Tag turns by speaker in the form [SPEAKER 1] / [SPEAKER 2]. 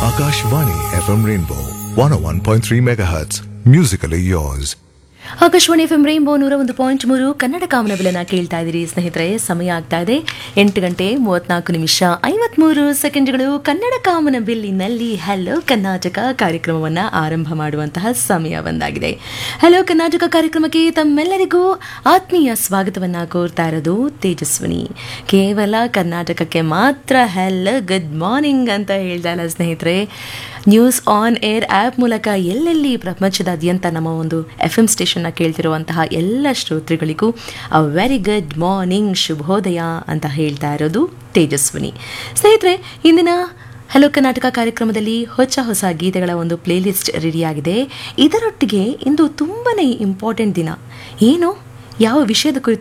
[SPEAKER 1] Akashvani FM Rainbow 101.3 MHz. Musically yours.
[SPEAKER 2] Akashvani F M rainbow ನೂರ ಒಂದು point ಮೂರು ಕನ್ನಡ ಕಾಮನಬಿಲನ್ನ ಕೇಳ್ತಾ ಇದ್ದೀರಿ ಸ್ನೇಹಿತರೆ ಸಮಯ ಆಗ್ತಾ ಇದೆ ಎಂಟು ಗಂಟೆ ಮೂವತ್ನಾಲ್ಕು ನಿಮಿಷ ಐವತ್ಮೂರು ಸೆಕೆಂಡ್ಗಳು ಕನ್ನಡ ಕಾಮನ ಬಿಲ್ಲಿನಲ್ಲಿ ಹಲೋ ಕರ್ನಾಟಕ ಕಾರ್ಯಕ್ರಮವನ್ನ ಆರಂಭ ಮಾಡುವಂತಹ ಸಮಯ ಬಂದಾಗಿದೆ ಹಲೋ ಕರ್ನಾಟಕ ಕಾರ್ಯಕ್ರಮಕ್ಕೆ ತಮ್ಮೆಲ್ಲರಿಗೂ ಆತ್ಮೀಯ ಸ್ವಾಗತವನ್ನ ಕೋರ್ತಾ ಇರೋದು ತೇಜಸ್ವಿನಿ ಕೇವಲ ಕರ್ನಾಟಕಕ್ಕೆ ಮಾತ್ರ ಹಲೋ ಗುಡ್ ಮಾರ್ನಿಂಗ್ ಅಂತ ಹೇಳ್ದಲ್ಲ ಸ್ನೇಹಿತರೆ ನ್ಯೂಸ್ ಆನ್ ಏರ್ ಆ್ಯಪ್ ಮೂಲಕ ಎಲ್ಲೆಲ್ಲಿ ಪ್ರಪಂಚದಾದ್ಯಂತ ನಮ್ಮ ಒಂದು ಎಫ್ ಎಂ ಸ್ಟೇಷನ್ನ ಕೇಳ್ತಿರುವಂತಹ ಎಲ್ಲ ಶ್ರೋತೃಗಳಿಗೂ ಅ ವೆರಿ ಗುಡ್ ಮಾರ್ನಿಂಗ್ ಶುಭೋದಯ ಅಂತ ಹೇಳ್ತಾ ಇರೋದು ತೇಜಸ್ವಿನಿ ಸ್ನೇಹಿತರೆ ಇಂದಿನ ಹಲೋ ಕರ್ನಾಟಕ ಕಾರ್ಯಕ್ರಮದಲ್ಲಿ ಹೊಸ ಹೊಸ ಗೀತೆಗಳ ಒಂದು ಪ್ಲೇಲಿಸ್ಟ್ ರೆಡಿಯಾಗಿದೆ ಇದರೊಟ್ಟಿಗೆ ಇಂದು ತುಂಬನೇ ಇಂಪಾರ್ಟೆಂಟ್ ದಿನ ಏನು ಯಾವ ವಿಷಯದ ಕುರಿತು